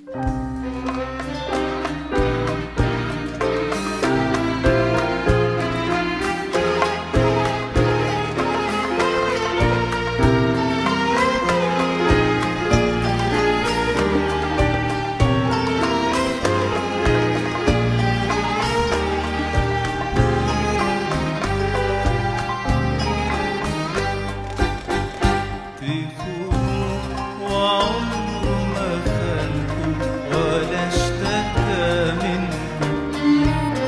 في خنوق وعمره ما خانكم ولا اشتكى منكم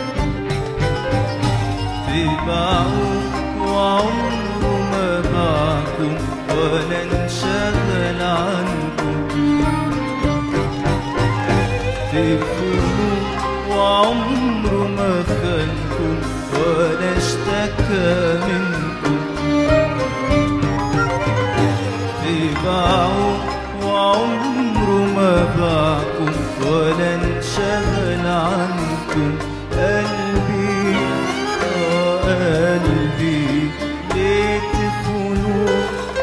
في باعوك وعمره ما باعكم ولا انشغل عنكم في خنوق وعمره ما خانكم ولا اشتكى منكم باعوا وعمره ما باعكم ولا انشغل عنكم قلبي آه قلبي ليه تخونوه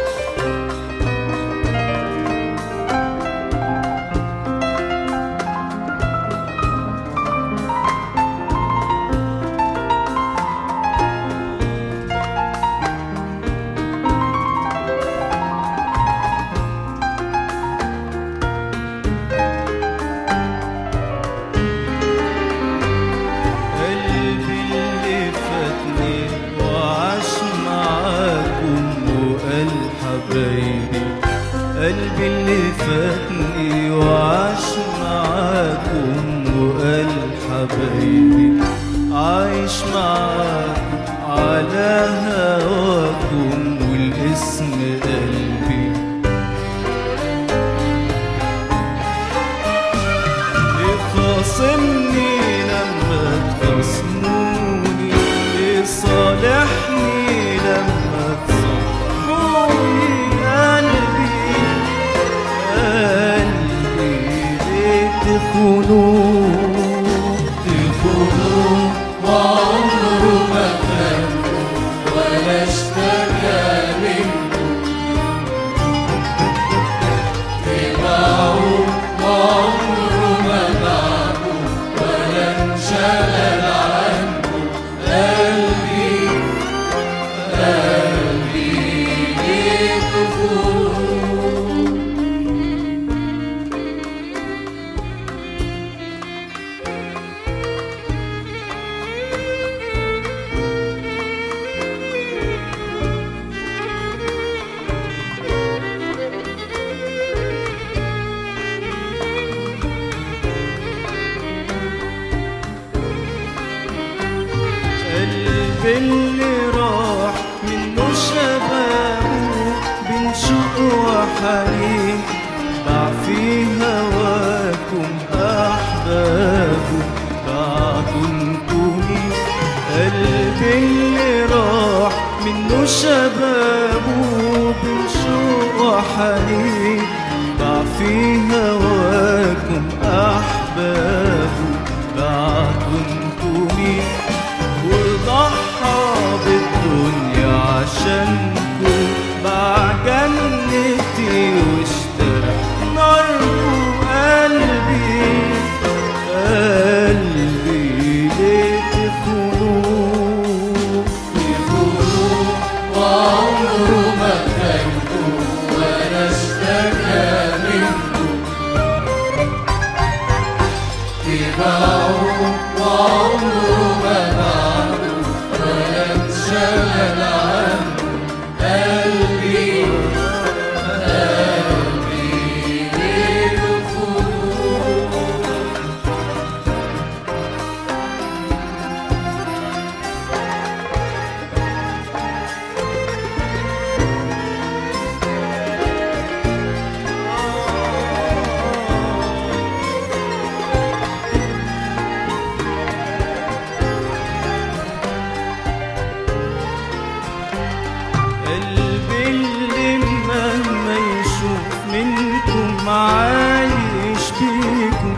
قلبي اللي فاتني وعاش معاكم وقال حبايبي قلبي اللي فاتني وعاش معاكم وقال حبايبي عايش معاكم على هواكم والاسم قلبي يخاصمني لما تخاصموني يصالحني لما تصالحوني قلبي قلبي ليه تخونوه تخونوه وعمره ما خانكم ولا اشتكى منكم تباعوا وعمره ما باعكم ولا انشغل عنكم قلبي قلبي ليه تخونوا قلبي اللي راح منه شبابه بين شوق وحنين باع في هواكم أحبابه بعدوا انتوني قلبي اللي راح منه شبابه بين شوق وحنين باع في هواكم أحبابه بعدوا انتوني وضحى بالدنيا عشانكم باع جنتي واشترى ناركم قلبي قلبي ليه تخونوه يخونوا وعمره ما خانكم ولا اشتكى منكم تباعوا وعمره ما باعكم ولا انشغل عنكم قلبي قلبي ليه تخونوا قلبي اللي مهما يشوف منكم عايش بيكم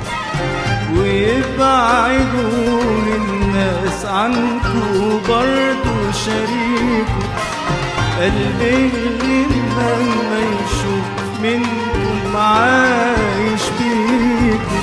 ويبعدوا الناس عنكم برضو شريكم قلبي اللي مهما يشوف منكم عايش بيكم شريكه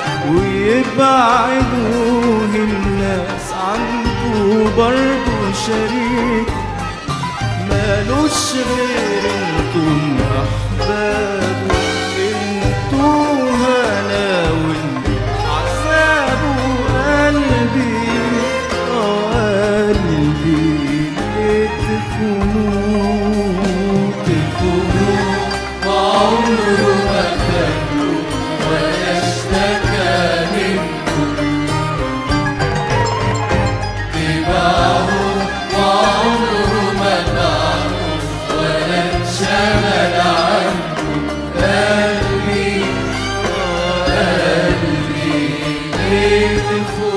ويبعدوه الناس عنكو برضو شريك مالوش غير انتم احبابه انتو هلاوي عذابه قلبي اه قلبي اللي تخونوه تخونوه وعمره ما خلوا ولا اشتكى منكم تباعوا وعمره ما باعوا ولا انشغل عنكم قلبي قلبي ليه تخونوا